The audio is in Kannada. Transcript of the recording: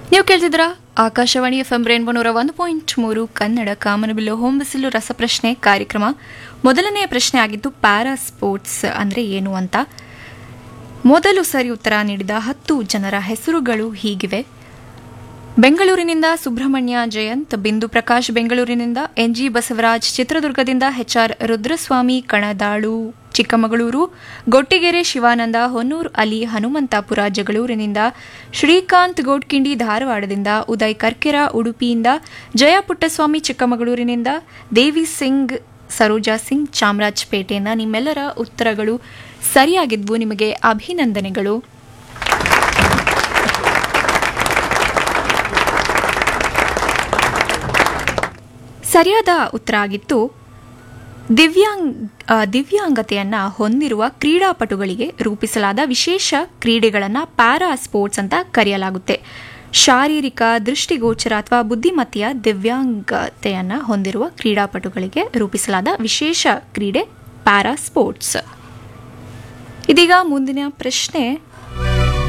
ನೀವು ಕೇಳ್ತಿದ್ರ ಆಕಾಶವಾಣಿ ಎಫ್ ಎಂ ರೇನ್ಬೋ ನೂರ ಒಂದು ಪಾಯಿಂಟ್ ಮೂರು ಕನ್ನಡ ಕಾಮನಬಿಲ್ಲು ಹೊಂಬಿಸಿಲು ರಸಪ್ರಶ್ನೆ ಕಾರ್ಯಕ್ರಮ ಮೊದಲನೆಯ ಪ್ರಶ್ನೆ ಆಗಿದ್ದು ಪ್ಯಾರಾ ಸ್ಪೋರ್ಟ್ಸ್ ಅಂದರೆ ಏನು ಅಂತ ಮೊದಲು ಸರಿ ಉತ್ತರ ನೀಡಿದ ಹತ್ತು ಜನರ ಹೆಸರುಗಳು ಹೀಗಿವೆ ಬೆಂಗಳೂರಿನಿಂದ ಸುಬ್ರಹ್ಮಣ್ಯ ಜಯಂತ್ ಬಿಂದು ಪ್ರಕಾಶ್ ಬೆಂಗಳೂರಿನಿಂದ ಎನ್ಜಿ ಬಸವರಾಜ್ ಚಿತ್ರದುರ್ಗದಿಂದ ಎಚ್ಆರ್ ರುದ್ರಸ್ವಾಮಿ ಕಣದಾಳು ಚಿಕ್ಕಮಗಳೂರು ಗೊಟ್ಟಿಗೆರೆ ಶಿವಾನಂದ ಹೊನ್ನೂರು ಅಲಿ ಹನುಮಂತಾಪುರ ಜಗಳೂರಿನಿಂದ ಶ್ರೀಕಾಂತ್ ಗೋಡ್ಕಿಂಡಿ ಧಾರವಾಡದಿಂದ ಉದಯ್ ಕರ್ಕೆರ ಉಡುಪಿಯಿಂದ ಜಯ ಪುಟ್ಟಸ್ವಾಮಿ ಚಿಕ್ಕಮಗಳೂರಿನಿಂದ ದೇವಿ ಸಿಂಗ್ ಸರೋಜಾ ಸಿಂಗ್ ಚಾಮರಾಜಪೇಟೆಯಿಂದ ನಿಮ್ಮೆಲ್ಲರ ಉತ್ತರಗಳು ಸರಿಯಾಗಿದ್ವು ನಿಮಗೆ ಅಭಿನಂದನೆಗಳು ಸರಿಯಾದ ಉತ್ತರ ಆಗಿತ್ತು ದಿವ್ಯಾಂಗ್ ಆ, ದಿವ್ಯಾಂಗತೆಯನ್ನ ಹೊಂದಿರುವ ಕ್ರೀಡಾಪಟುಗಳಿಗೆ ರೂಪಿಸಲಾದ ವಿಶೇಷ ಕ್ರೀಡೆಗಳನ್ನು ಪ್ಯಾರಾ ಸ್ಪೋರ್ಟ್ಸ್ ಅಂತ ಕರೆಯಲಾಗುತ್ತೆ ಶಾರೀರಿಕ ದೃಷ್ಟಿಗೋಚರ ಅಥವಾ ಬುದ್ಧಿಮತ್ತೆಯ ದಿವ್ಯಾಂಗತೆಯನ್ನ ಹೊಂದಿರುವ ಕ್ರೀಡಾಪಟುಗಳಿಗೆ ರೂಪಿಸಲಾದ ವಿಶೇಷ ಕ್ರೀಡೆ ಪ್ಯಾರಾ ಸ್ಪೋರ್ಟ್ಸ್ ಇದೀಗ ಮುಂದಿನ ಪ್ರಶ್ನೆ